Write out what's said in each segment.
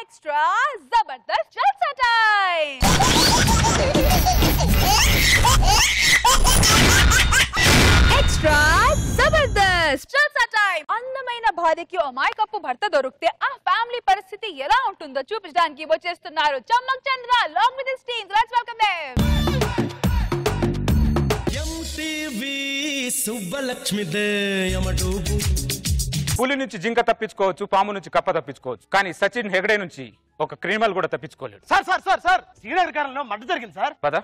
Extra Jabardasth Jalsa time extra Jabardasth Jalsa time అందమైన భార్యకి అమాయకప్పు భర్త దొరికితే ఆ ఫ్యామిలీ పరిస్థితి ఎలా ఉంటుందో చూపించడానికి వచ్చేస్తున్నారు Chammak Chandra long with his team let's welcome them MTV సుబ్బలక్ష్మిదే యమడూబు పులి నుంచి జింక తప్పించుకోవచ్చు పాము నుంచి కప్ప తప్పించుకోవచ్చు కానీ సచిన్ హెగడే నుంచి ఒక క్రిమినల్ కూడా తప్పించుకోలేడు sir sir sir sir Srinagar కాలంలో మడ్డ జరిగింది సార్ పద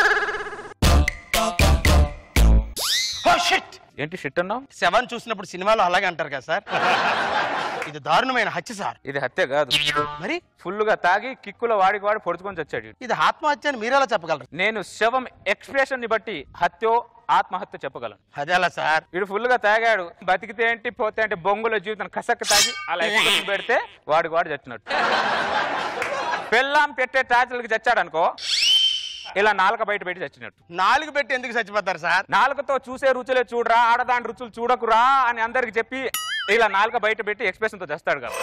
ఓ షిట్ ఏంటి షిట్ అన్నావు శవాన్ని చూసినప్పుడు సినిమాలో అలాగే అంటారు కదా సార్ ఇది దారుణమైన హత్య సార్ ఇది హత్య కాదు మరి ఫుల్ గా తాగి కిక్కులో వాడికి వాడి పొడుచుకొని చచ్చాడు ఇది ఆత్మహత్య అని మీరెలా చెప్పగలరు నేను శవం ఎక్స్ప్రెషన్ ని బట్టి హత్యో ఆత్మహత్య చెప్పగలను అదేలా సార్ వీడు ఫుల్ గా తాగాడు బతికితే ఏంటి పోతే అంటే బొంగుల జీవితం కసక్క తాగి అలా ఎక్స్ప్రెషన్ పెడితే వాడికి వాడు చచ్చినట్టు పెళ్ళాం పెట్టే టార్చర్లకి చచ్చాడు అనుకో ఇలా నాలుక బయట పెట్టి చచ్చినట్టు నాలుగు పెట్టి ఎందుకు చచ్చిపోతారు సార్ నాలుకతో చూసే రుచులే చూడరా ఆడదాని రుచులు చూడకురా అని అందరికి చెప్పి ఇలా నాలుక బయట పెట్టి ఎక్స్ప్రెషన్ తో తెస్తాడు కదా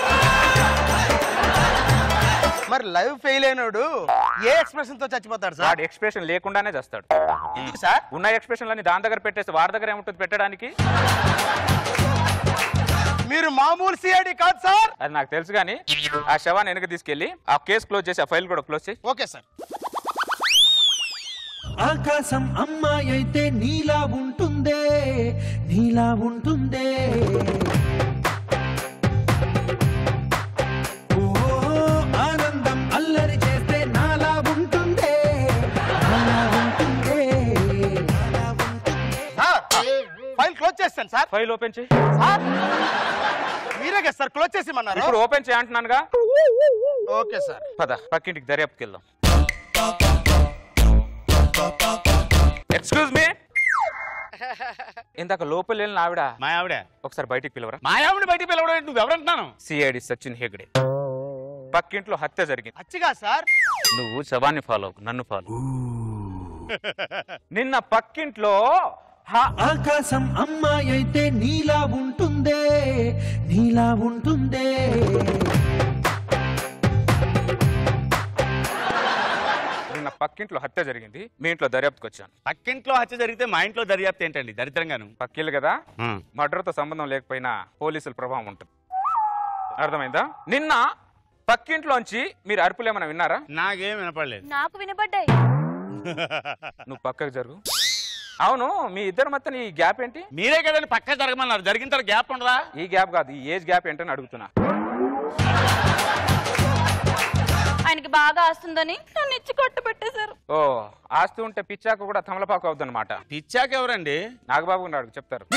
మరి లైవ్ ఫెయిల్ అయినాడు ఏ ఎక్స్ప్రెషన్ తో చచ్చిపోతాడు సార్ వాడు ఎక్స్ప్రెషన్ లేకుండానే చేస్తాడు ఎందుకు సార్ ఉన్న ఎక్స్ప్రెషన్లన్నీ దాని దగ్గర పెట్టేస్తే వాడి దగ్గర ఏముంటుంది పెట్టడానికి మీరు మామూలు సిఐడి కాదు సార్ అది నాకు తెలుసు కానీ ఆ శవాన్ని వెనక తీసుకెళ్లి ఆ కేసు క్లోజ్ చేసి ఆ ఫైల్ కూడా క్లోజ్ చేసి ఓకే సార్ ఆకాశం అమ్మాయి అయితే నీలా ఉంటుందే నీలా ఉంటుందే ఓ ఆనందం అల్లరి చేస్తే నాలా ఉంటుందే నాలా ఉంటుందే సార్ ఫైల్ క్లోజ్ చేస్తాను సార్ ఫైల్ ఓపెన్ చేయి సార్ మీరే కదా సార్ క్లోజ్ చేసేమన్నారు ఇప్పుడు ఓపెన్ చేయంటున్నానుగా ఓకే సార్ పద పక్కింటికి దర్యాప్తుకి వెళ్దాం ఎక్స్క్యూజ్ మీ ఇందాక లోపల వెళ్ళిన ఆవిడ మా ఆవిడ ఒకసారి బయటికి పిలవరా మా ఆవిడ బయటికి పిలవడం నువ్వు ఎవరంటున్నాను సిఐడి సచిన్ హెగ్డే పక్కింట్లో హత్య జరిగింది అచ్చిగా సార్ నువ్వు శవాన్ని ఫాలో అవ్వకు, నన్ను ఫాలో నిన్న పక్కింట్లో హ- ఆకాశం అమ్మాయి అయితే నీలా ఉంటుందే నీలా ఉంటుందే నిన్న పక్కింట్లో హత్య జరిగింది మీ ఇంట్లో దర్యాప్తుకి వచ్చాను పక్కింట్లో హత్య జరిగితే మా ఇంట్లో దర్యాప్తు ఏంటండి దరిద్రంగాను పక్కిళ్ళు కదా మర్డర్తో సంబంధం లేకపోయినా పోలీసుల ప్రభావం ఉంటుంది అర్థమైందా నిన్న పక్కింట్లోంచి మీరు అరుపులు ఏమైనా విన్నారా నాకేం వినపడలేదు నాకు వినపడ్డాయి నువ్వు పక్కకు జరుగు అవును మీ ఇద్దరి మధ్య ఈ గ్యాప్ ఏంటి మీరే కదండి పక్క జరగమన్నారు జరిగిన తర్వాత గ్యాప్ ఉండదా ఈ గ్యాప్ కాదు ఈ ఏజ్ గ్యాప్ ఏంటని అడుగుతున్నా ఆయనకి బాగా వస్తుందని నన్ను ఇచ్చి కొట్టు పెట్టేశారు ఓ ఆస్తి ఉంటే పిచ్చాక కూడా తమలపాకు అవుద్దన్నమాట పిచ్చాక ఎవరండి నాగబాబు ఉన్నాడు చెప్తారు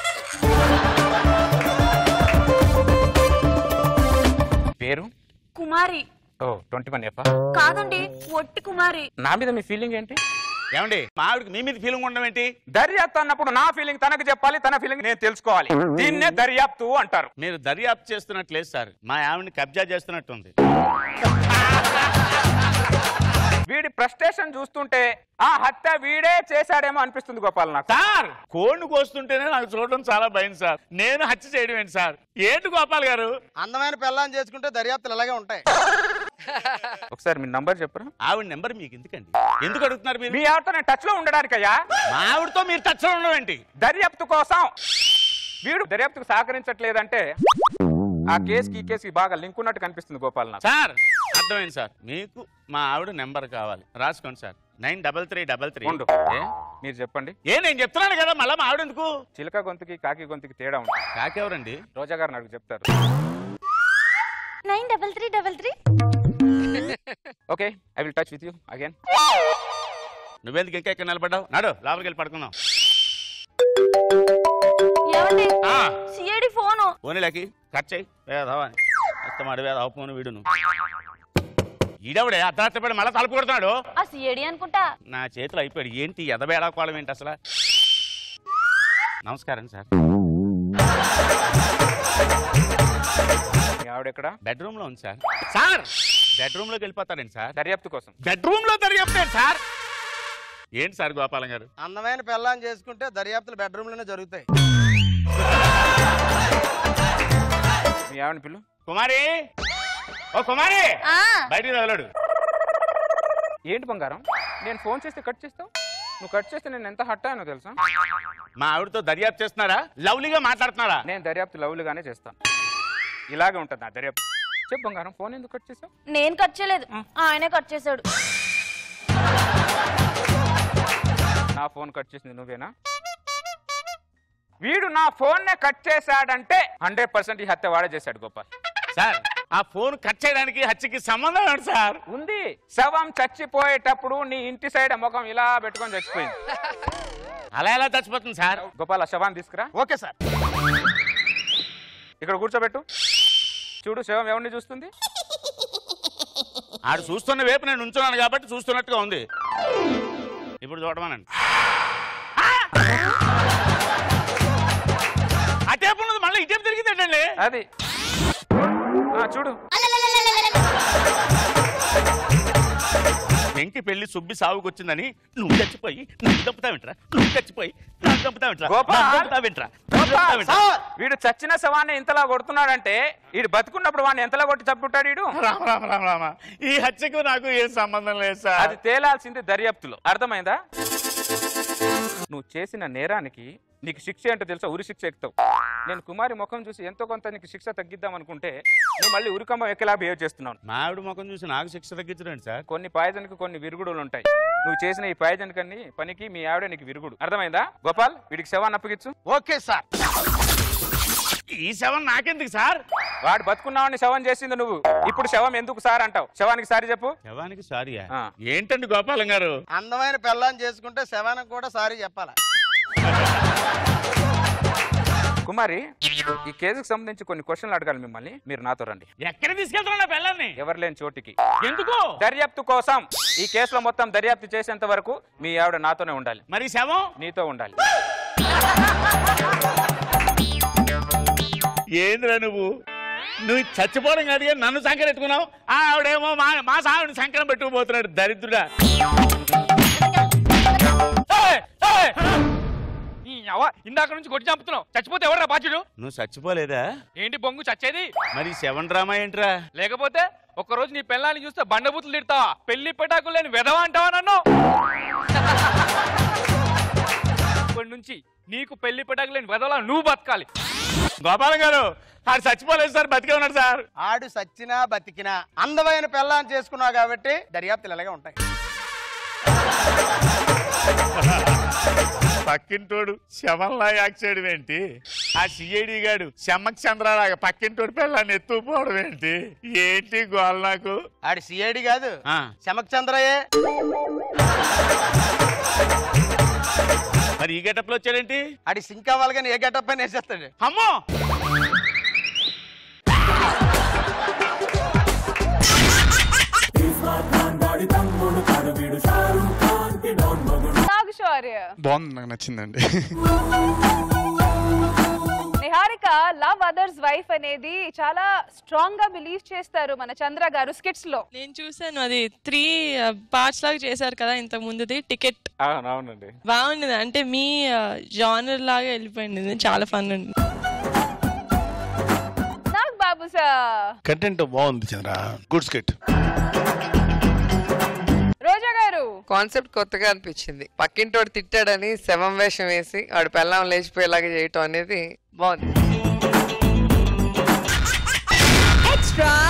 పేరు Kumari O twenty one F కాదండి ఒట్టి కుమారి నా మీద మీ ఫీలింగ్ ఏంటి ఏమండి మా ఆవిడకి మీ మీద ఫీలింగ్ ఉండడం ఏంటి దర్యాప్తు అన్నప్పుడు నా ఫీలింగ్ తనకు చెప్పాలి తన ఫీలింగ్ నేను తెలుసుకోవాలి దీన్నే దర్యాప్తు అంటారు మీరు దర్యాప్తు చేస్తున్నట్లేదు సార్ మా ఆవిడని కబ్జా చేస్తున్నట్టుంది వీడి ఫ్రస్ట్రేషన్ చూస్తుంటే ఆ హత్య వీడే చేశాడేమో అనిపిస్తుంది గోపాల్ నాకు సార్ కోడిని కోస్తుంటేనే నాకు చూడడం చాలా భయం సార్ నేను హత్య చేయడం ఏంటి సార్ ఏంటి గోపాల్ గారు అందమైన పెళ్ళాన్ని చేసుకుంటే దర్యాప్తులు ఇలాగే ఉంటాయి ఒకసారి మీ నంబర్ చెప్పరా ఆవిడ నెంబర్ మీకు ఎందుకండి ఎందుకు అడుగుతున్నారు మీరు మీ ఆవిడతో నేను టచ్ లో ఉండడానికయ్యా మా ఆవిడతో మీరు టచ్ ఉండడం ఏంటి దర్యాప్తు కోసం వీడు దర్యాప్తుకు సహకరించట్లేదంటే ఆ కేసుకి ఈ కేసుకి బాగా లింక్ ఉన్నట్టు కనిపిస్తుంది గోపాల్ నాకు సార్ అర్థమైంది సార్ మీకు మా ఆవిడ నెంబర్ కావాలి రాసుకోండి sir nine double three double three ఉండు. మీరు చెప్పండి ఏ నేను చెప్తున్నాను కదా మళ్ళీ మా ఆవిడ ఎందుకు చిలక గొంతుకి కాకి గొంతుకి తేడా ఉంటుంది కాకెవరండి రోజా గారు నాకు చెప్తారు nine double three double three okay I will touch with you again నువ్వెందుకు ఇంకా ఇక్కడ నిలబడ్డావు నాడు లోపలికి వెళ్ళి పడుకుందాం ఏమండి ఆ, సిఐడి ఫోను పోనీలేకి కట్ చేయి వేదావా ఎత్తమాడు వేదావ పోను వీడును ఈడవిడే అర్ధరాత్రి పడి మళ్ళీ తలుపు కొడుతున్నాడు ఆ సిఐడి అనుకుంటా నా చేతిలో అయిపోయాడు ఏంటి ఎదబేడా కోళం ఏంటి అసలు నమస్కారం సార్ మీ ఆవిడ ఎక్కడ బెడ్రూమ్ లో ఉంది సార్ సార్ బెడ్రూమ్ లోకి వెళ్ళిపోతారండి సార్ దర్యాప్తు కోసం బెడ్రూమ్ లో దర్యాప్తారు సార్ ఏంటి సార్ గోపాలం గారు అందమైన పెళ్ళాన్ని చేసుకుంటే దర్యాప్తులు బెడ్రూమ్ లోనే జరుగుతాయి మీ ఆవిడ పిల్లు కుమారి ఓ కుమారి ఆ, బయటికి తగలడు ఏంటి బంగారం నేను ఫోన్ చేస్తే కట్ చేస్తావు నువ్వు కట్ చేస్తే నేను ఎంత హట్ అయ్యానో తెలుసా మా ఆవిడతో దర్యాప్తు చేస్తున్నారా లవ్లీగా మాట్లాడుతున్నారా నేను దర్యాప్తు లవ్లుగానే చేస్తాను ఇలాగే ఉంటుంది నా దర్యాప్తు చెప్పు బంగారం ఫోన్ ఎందుకు కట్ చేసావు నేను కట్ చేయలేదు ఆయనే కట్ చేశాడు నా ఫోన్ కట్ చేసింది నువ్వేనా వీడు నా ఫోన్ నే కట్ చేశాడంటే హండ్రెడ్ పర్సెంట్ ఈ హత్య వాడే చేశాడు గోపాల్ సార్ ఆ ఫోన్ కట్ చేయడానికి హత్యకి సంబంధం ఏంటి సార్ ఉంది శవం చచ్చిపోయేటప్పుడు నీ ఇంటి సైడ్ ముఖం ఇలా పెట్టుకొని చచ్చిపోయింది అలా ఎలా చచ్చిపోతుంది సార్ గోపాల్ ఆ శవాన్ని తీసుకురా ఓకే సార్ ఇక్కడ కూర్చోబెట్టు చూడు శవం ఎవరిని చూస్తుంది ఆడు చూస్తున్న వైపు నేను ఉంచున్నాను కాబట్టి చూస్తున్నట్టుగా ఉంది ఇప్పుడు చూడమనండి ఆ టేపు ఉన్నది మళ్ళీ ఈ టేపు తిరిగిందండి అది ఆ, చూడు వెంకి పెళ్లి సుబ్బి సాగుకు వచ్చిందని నువ్వు చచ్చిపోయి నన్ను చంపుతావింట్రా నువ్వు చచ్చిపోయి నన్ను చంపుతావింట్రా గోపాల్! నన్ను చంపుతావింట్రా నన్ను గోపాల్! చంపుతావింట్రా? సార్ వీడు చచ్చిన శవాన్ని ఇంతలా కొడుతున్నాడంటే వీడు బతుకున్నప్పుడు వాడిని ఎంతలా కొట్టి చంపుంటాడు వీడు రామ రామ రామ రామ ఈ హత్యకు నాకు ఏం సంబంధం లేదు సార్ అది తేలాల్సింది దర్యాప్తులో అర్థమైందా నువ్వు చేసిన నేరానికి నీకు శిక్ష ఏంటో తెలుసా ఉరి శిక్ష ఎక్కుతావు నేను కుమారి ముఖం చూసి ఎంతో కొంత నీకు శిక్ష తగ్గిద్దాం అనుకుంటే నువ్వు మళ్ళీ ఉరికమ్మ ఎక్కలా బిహేవ్ చేస్తున్నావు మా ఆవిడ ముఖం చూసి నాకు శిక్ష తగ్గించడండి సార్ కొన్ని పాయజన్కి కొన్ని విరుగుడులు ఉంటాయి నువ్వు చేసిన ఈ పాయజన్ కన్ని పనికి మీ ఆవిడ నీకు విరుగుడు అర్థమైందా గోపాల్ వీడికి శవాన్ని అప్పగించు ఓకే సార్ ఈ శవం నాకెందుకు సార్ వాడు బతుకున్నావని శవం చేసింది నువ్వు ఇప్పుడు శవం ఎందుకు సార్ అంటావు శవానికి సారి చెప్పు శవానికి సారీయా ఆ. ఏంటండి గోపాలం గారు అందమైన పెళ్ళాన్ని చేసుకుంటే శవానికి కూడా సారీ చెప్పాలా కుమారి ఈ కేసుకు సంబంధించి కొన్ని క్వశ్చన్లు అడగాలి మిమ్మల్ని మీరు నాతో రండి ఎక్కడ తీసుకెళ్తున్నా నా పిల్లల్ని ఎవరు లేని చోటికి ఎందుకు దర్యాప్తు కోసం ఈ కేసులో మొత్తం దర్యాప్తు చేసేంత వరకు మీ ఆవిడ నాతోనే ఉండాలి మరి శవం నీతో ఉండాలి ఏంద్రా నువ్వు నువ్వు చచ్చిపోవడం కాదు కానీ నన్ను సంకరం ఎట్టుకున్నావు ఆ ఆవిడేమో మా మా సావిని సంకరం పెట్టుకుపోతున్నాడు దరిద్రుడా ఏయ్! ఏయ్! ఈ అవ్వ, ఇందాక నుంచి కొట్టి చంపుతున్నావు చచ్చిపోతే ఎవరా బాధ్యుడు నువ్వు చచ్చిపోలేదా ఏంటి బొంగు చచ్చేది మరి శవం డ్రామా ఏంట్రా లేకపోతే ఒక్కరోజు నీ పెళ్ళాన్ని చూస్తే బండబూతులు తిడతావా పెళ్లి పెటాకులు లేని విధవ అంటావా నన్ను ఇప్పటి నుంచి నీకు పెళ్లి పెటాకులు లేని విధవలా నువ్వు బతకాలి గోపాలం గారు ఆడు చచ్చిపోలేదు సార్ బతికే ఉన్నాడు సార్ ఆడు సచ్చినా బతికినా అందమైన పెళ్ళాన్ని చేసుకున్నావు కాబట్టి దర్యాప్తులు ఇలాగే ఉంటాయి పక్కింటోడు శవంలా యాక్ట్ చేయడం ఏంటి ఆ సిఐడి గాడు శమ్మక్ చంద్రలాగా పక్కింటోడు పిల్లని ఎత్తుకుపోవడం ఏంటి ఏంటి గోల్ నాకు ఆడు సిఐడి కాదు ఆ, శమక్ చంద్రయే మరి ఈ గెటప్ లో వచ్చాడేంటి ఆడి సింక్ అవ్వాలి కానీ ఏ గెటప్ అని వేసేస్తాడు అమ్మో నాగ్ శౌర్య బాగుంది నాకు నచ్చిందండి నిహారిక లవ్ అదర్స్ వైఫ్ అనేది చాలా స్ట్రాంగ్ గా బిలీవ్ చేస్తారు మన చంద్ర గారు స్కిట్స్ లో నేను చూసాను అది త్రీ పార్ట్స్ లాగా చేశారు కదా ఇంతకు ముందుది టికెట్ అవునండి బాగుంది అంటే మీ జానర్ లాగా వెళ్ళిపోయింది ఇది చాలా ఫన్ ఉంది నాగ్ బాబు సార్ కంటెంట్ బాగుంది చంద్ర గుడ్ స్కిట్ రోజా గారు కాన్సెప్ట్ కొత్తగా అనిపించింది పక్కింటోడు తిట్టాడని శవం వేషం వేసి వాడు పెళ్ళం లేచిపోయేలాగా చేయటం అనేది బాగుంది ఎక్స్ట్రా